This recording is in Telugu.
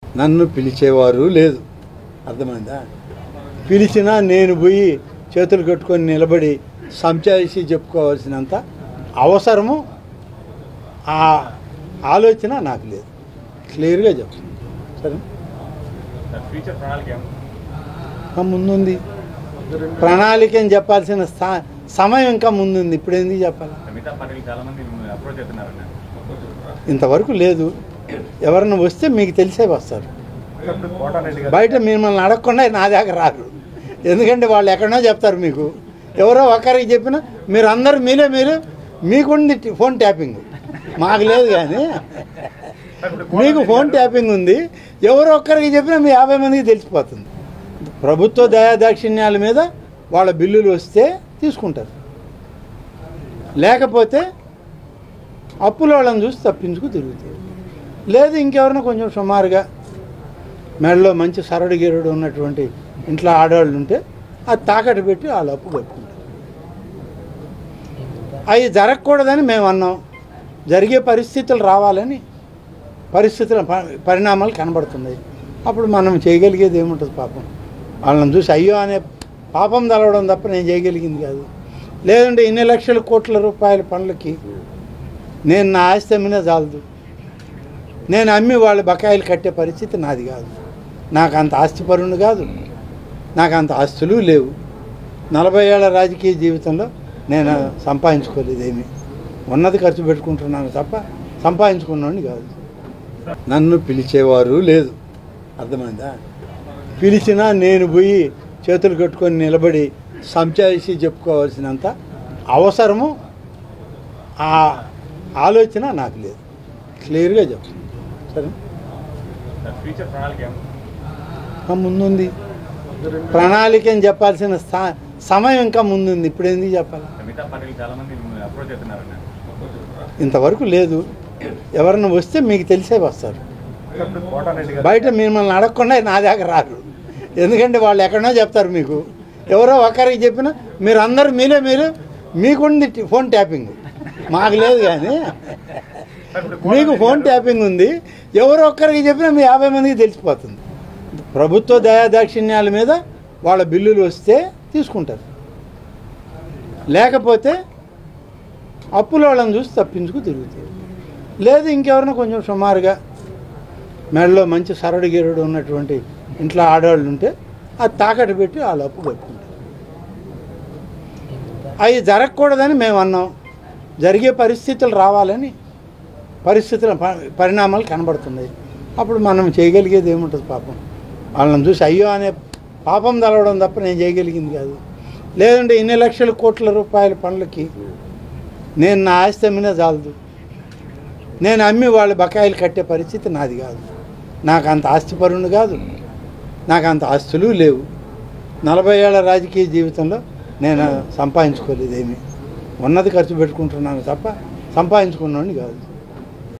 నన్ను పిలిచేవారు లేదు అర్థమైందా పిలిచినా నేను పోయి చేతులు కట్టుకొని నిలబడి సంచాయిసి చెప్పుకోవాల్సినంత అవసరము ఆ ఆలోచన నాకు లేదు క్లియర్గా చెప్తాను సరే ఫ్యూచర్ ప్రణాళిక ఏమన్నా? ఇంకా ముందుంది ప్రణాళిక అని చెప్పాల్సిన స్థా- సమయం ఇంకా ముందుంది ఇప్పుడు ఎందుకు చెప్పాలి మిగతా పార్టీలు చాలా మంది అప్రోచ్ అవుతున్నారన్న ఇంతవరకు లేదు ఎవరన్నా వస్తే మీకు తెలిసే వస్తారు ఇప్పుడు కోటారెడ్డి గారు బయట మిమ్మల్ని అడగకుండా నా దగ్గర రారు ఎందుకంటే వాళ్ళు ఎక్కడో చెప్తారు మీకు ఎవరో ఒకరికి చెప్పినా మీరు అందరు మీరే మీరు మీకుంది టి- ఫోన్ ట్యాపింగ్ మాకు లేదు కానీ మీకు ఫోన్ ట్యాపింగ్ ఉంది ఎవరో ఒక్కరికి చెప్పినా మీ యాభై మందికి తెలిసిపోతుంది ప్రభుత్వ దయాదాక్షిణ్యాల మీద వాళ్ళ బిల్లులు వస్తే తీసుకుంటారు లేకపోతే అప్పుల వాళ్ళని చూసి తప్పించుకు తిరుగుతారు లేదు ఇంకెవరైనా కొంచెం సుమారుగా మెడలో మంచి సరడు గిరడు ఉన్నటువంటి ఇంట్లో ఆడవాళ్ళు ఉంటే అది తాకట్టు పెట్టి వాళ్ళు అప్పు కట్టుకుంటారు అవి జరగకూడదని మేము అన్నాం జరిగే పరిస్థితులు రావాలని పరిస్థితుల ప- పరిణామాలు కనబడుతున్నాయి అప్పుడు మనం చేయగలిగేది ఏముంటుంది పాపం వాళ్ళని చూసి అయ్యో అనే పాపం తలవడం తప్ప నేను చేయగలిగింది కాదు లేదంటే ఇన్ని లక్షల కోట్ల రూపాయల పనులకి నేను నా ఆస్తి అమ్మినా చాలదు నేను అమ్మి వాళ్ళ బకాయిలు కట్టే పరిస్థితి నాది కాదు నాకు అంత ఆస్తిపరుణ్ణి కాదు నాకు అంత ఆస్తులు లేవు నలభై ఏళ్ళ రాజకీయ జీవితంలో నేను సంపాదించుకోలేదు ఏమి ఉన్నది ఖర్చు పెట్టుకుంటున్నాను తప్ప సంపాదించుకున్నాను కాదు నన్ను పిలిచేవారు లేదు అర్థమైందా పిలిచినా నేను పోయి చేతులు కట్టుకొని నిలబడి సంచాయిసి చెప్పుకోవాల్సినంత అవసరము ఆ ఆలోచన నాకు లేదు క్లియర్గా చెప్తాను సరే ఫ్యూచర్ ప్రణాళిక ఏమన్నా? ఇంకా ముందుంది ప్రణాళిక అని చెప్పాల్సిన స్థా- సమయం ఇంకా ముందుంది ఇప్పుడు ఎందుకు చెప్పాలి మిగతా పార్టీలు చాలా మంది అప్రోచ్ అవుతున్నారన్న ఇంతవరకు లేదు ఎవరన్నా వస్తే మీకు తెలిసే వస్తారు ఇప్పుడు కోటారెడ్డి గారు బయట మిమ్మల్ని అడగకుండా నా దగ్గర రారు ఎందుకంటే వాళ్ళు ఎక్కడో చెప్తారు మీకు ఎవరో ఒకరికి చెప్పినా మీరు అందరు మీరే మీరు మీకుంది టి- ఫోన్ ట్యాపింగ్ మాకు లేదు కానీ మీకు ఫోన్ ట్యాపింగ్ ఉంది ఎవరో ఒక్కరికి చెప్పినా మీ యాభై మందికి తెలిసిపోతుంది ప్రభుత్వ దయాదాక్షిణ్యాల మీద వాళ్ళ బిల్లులు వస్తే తీసుకుంటారు లేకపోతే అప్పుల వాళ్ళని చూసి తప్పించుకు తిరుగుతారు లేదు ఇంకెవరైనా కొంచెం సుమారుగా మెడలో మంచి సరడు గిరడు ఉన్నటువంటి ఇంట్లో ఆడవాళ్ళు ఉంటే అది తాకట్టు పెట్టి వాళ్ళు అప్పు కట్టుకుంటారు అవి జరగకూడదని మేము అన్నాం జరిగే పరిస్థితులు రావాలని పరిస్థితుల ప- పరిణామాలు కనబడుతున్నాయి అప్పుడు మనం చేయగలిగేది ఏముంటుంది పాపం వాళ్ళని చూసి అయ్యో అనే పాపం తలవడం తప్ప నేను చేయగలిగింది కాదు లేదంటే ఇన్ని లక్షల కోట్ల రూపాయల పనులకి నేను నా ఆస్తి అమ్మినా చాలదు నేను అమ్మి వాళ్ళ బకాయిలు కట్టే పరిస్థితి నాది కాదు నాకు అంత ఆస్తిపరుణ్ణి కాదు నాకు అంత ఆస్తులు లేవు నలభై ఏళ్ళ రాజకీయ జీవితంలో నేను సంపాదించుకోలేదు ఏమి ఉన్నది ఖర్చు పెట్టుకుంటున్నాను తప్ప సంపాదించుకున్నాను కాదు